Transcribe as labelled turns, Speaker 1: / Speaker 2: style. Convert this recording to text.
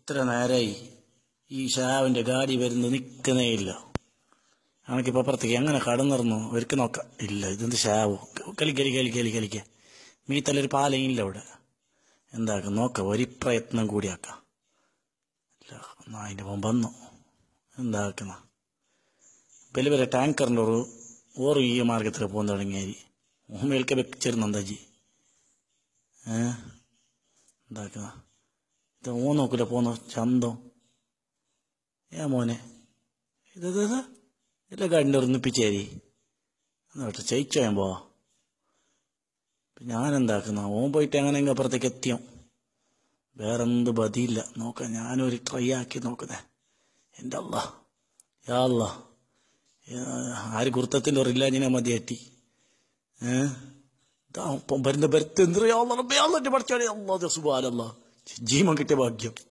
Speaker 1: ഇത്ര നേരമായി ഈ ഷാവിൻ്റെ ഗാഡി വരുന്നത് നിൽക്കുന്നേ ഇല്ല എനിക്കിപ്പോൾ അപ്പുറത്തേക്ക് എങ്ങനെ കടന്നിറന്നു ഒരിക്കൽ നോക്കാം ഇല്ല ഇതെന്ത് ഷാവോ കളി കളി കളി കളി കളിക്ക മീത്തല്ലൊരു പാലയും ഇല്ല ഇവിടെ എന്താക്കാം നോക്കാം ഒരു പ്രയത്നം കൂടിയാക്കാം ഇല്ല എന്നാ അതിൻ്റെ മുമ്പ് വന്നു എന്താക്കുന്ന വലിയ വലിയ ടാങ്കറിൻ്റെ ഒരു ഓറ് ഈ മാർഗത്തിൽ പോകാൻ തുടങ്ങിയാരി മേൽക്കെ വെച്ചിരുന്നെന്താജി ഏ എന്താക്കുന്ന ഇത് ഓ നോക്കില്ല പോന്നോ ചന്തം ഏ മോനെ ഇത് ഇത് ഇത് ഇല്ല ഗാഡിൻ്റെ ഒന്നിപ്പിച്ചേരി എന്നിട്ട് ചെയ്യിച്ചോ ഞാൻ പോവാ ഞാൻ എന്താക്കുന്ന ഓൻ പോയിട്ട് എങ്ങനെയെങ്കിലും അപ്പുറത്തേക്ക് എത്തിയോ വേറെന്ത് ബതിയില്ല നോക്കാം ഞാനൊരു ട്രൈ ആക്കി നോക്കുന്നേ എൻ്റെ അല്ല യാ അല്ല ആര് കുർത്തത്തിൻ്റെ ഒരു ഇല്ലാഞ്ഞിനെ മതിയാറ്റി ഏഹ് വരുന്ന ബരത്ത് എന്തിനാ പഠിച്ചാലേ അല്ലാതെ സുബാലല്ല ജീവൻ കിട്ടിയ ഭാഗ്യം